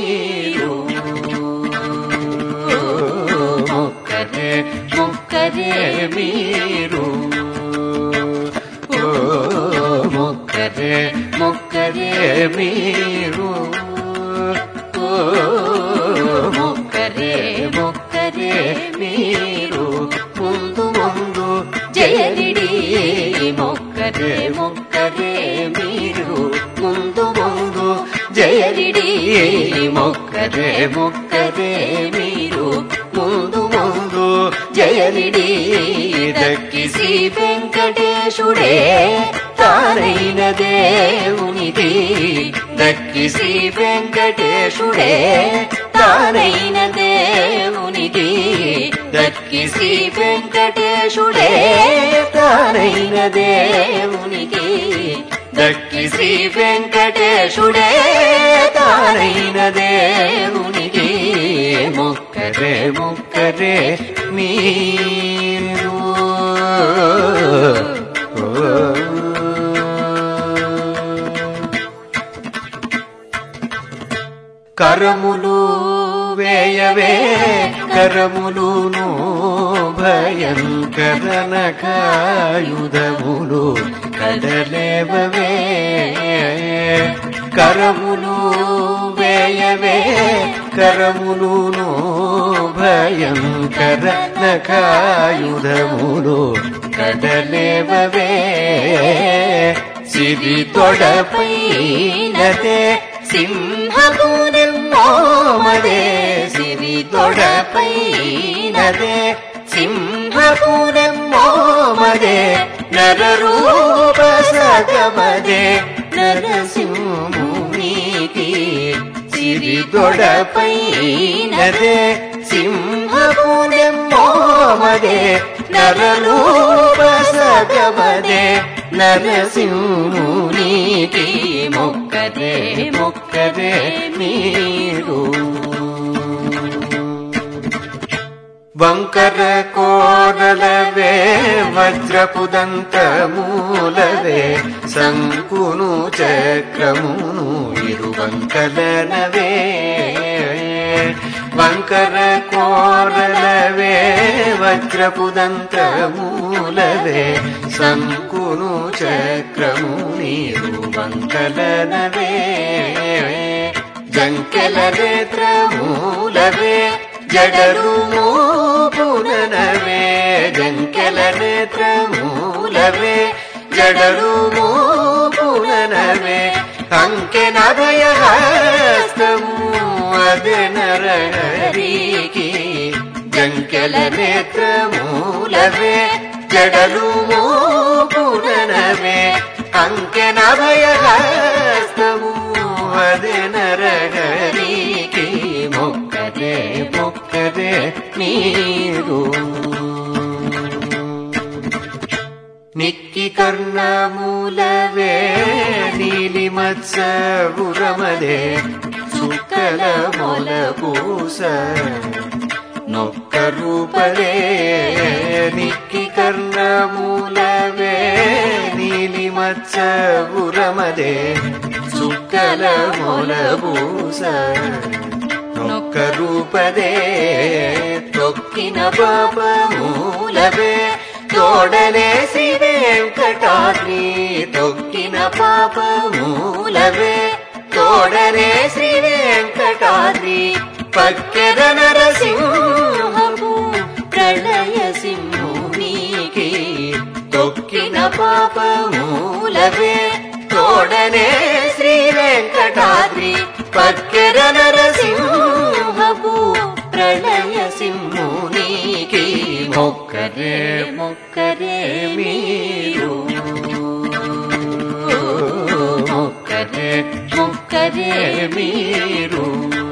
మీరు మొక్కరే మొక్కరే మీరు ఓ మొక్కరే మొక్కరే మీరు ఓ మొక్కరే మొక్కరే మీరు ముందు ముందు జయరిడి మొక్కరే మొక్కరే మీరు ముందు ముందు జయరిడి మొక్కరే మొక్కరే మీరు ముందు ముందు జయరిడి దక్కి శ్రీ వెంకటేశుడే తానైన దేవునిది దక్కి శ్రీ వెంకటేశుడే తానైన దేవునిది దక్కి శ్రీ వెంకటేశుడే తానైన దేవునికి దక్కి శ్రీ వెంకటేశుడే తానైన దేవునికి మొక్కరే మొక్కరే మీరు కరములు వేయవే కరములును భయంకర నఖాయుధములు కడలేవవే కరములు వేయవే కరములును భయంకర నఖాయుధములు కడలేవవే సిరి తొడపైనదే సింహపురమోమదే సిరి తొడపైనదే సింహపురమోమదే నరరూప సగమదే నరసింహమునికి సిరి తొడపైనదే సింహపురమోమదే నరరూప సగమదే నరసింహునికి మొక్కదే మొక్కదే మీరు వంకర కోరలవే వజ్రపుదంత మూలవే శంకును చక్రమును ఇరువంకలనవే వంకర కోరలవే వజ్రపుదంత మూలవే శంకును చక్రము నీరు వంకలనవే జంకెల నేత్రమూలవే జడరు పుననవే జంకెల నేత్రమూలవే జడరు పుననవే అంకెన భయహస్తము అదే నరహరికి జంకెల నేత్రమూలవే జడలు పుననవే అంకెన భయహస్తము అదే నరహరికి మొక్కదే మొక్కదే మీరు నిక్కి కర్ణమూలవే నీలి మత్సపురమదే సుక్కల మొల పూస నొక్క రూపలే నిక్కి కర్ణమూలవే నీలి మత్సపురమదే సుక్కల మొల పూస నొక్క రూపదే తొక్కిన పాపమూలవే తోడలేసి వెంకటాద్రి తొక్కిన పాపమూలవే తోడనే శ్రీ వెంకటాద్రి పక్కెర నరసింహము ప్రళయ సింహునికి తొక్కిన పాపమూలవే తోడనే శ్రీ వెంకటాద్రి పక్కెర నరసింహము ప్రళయ సింహునికి మొక్కరే మొక్కరే మీరు మొక్కరే మొక్కరే మీరు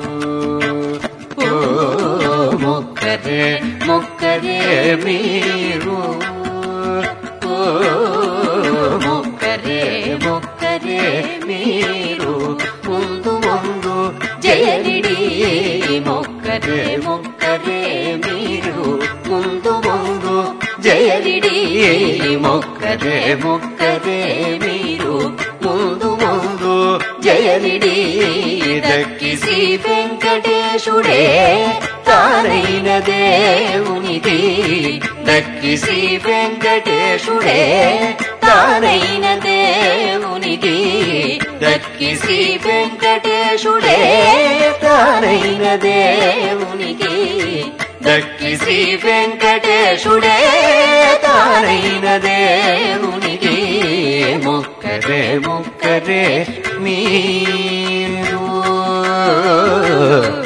ఓ మొక్కరే మొక్కరే మీరు ఓ మొక్కరే మొక్కరే మీరు ముందు ముందు జయరిడి మొక్కరే మొక్కరే మీరు ముందు ముందు జయరిడి మొక్కరే మొక్కరే మీరు ముందు ముందు జయరిడి దక్కి శ్రీ వెంకటేశుడే తానైన దేవునికి దక్కి శ్రీ వెంకటేశుడే తానైన దేవునికి దక్కి శ్రీ వెంకటేశుడే తానైన దేవునికి దక్కి శ్రీ వెంకటేశుడే తానైన దేవునికి మొక్కరే మొక్కరే మీరు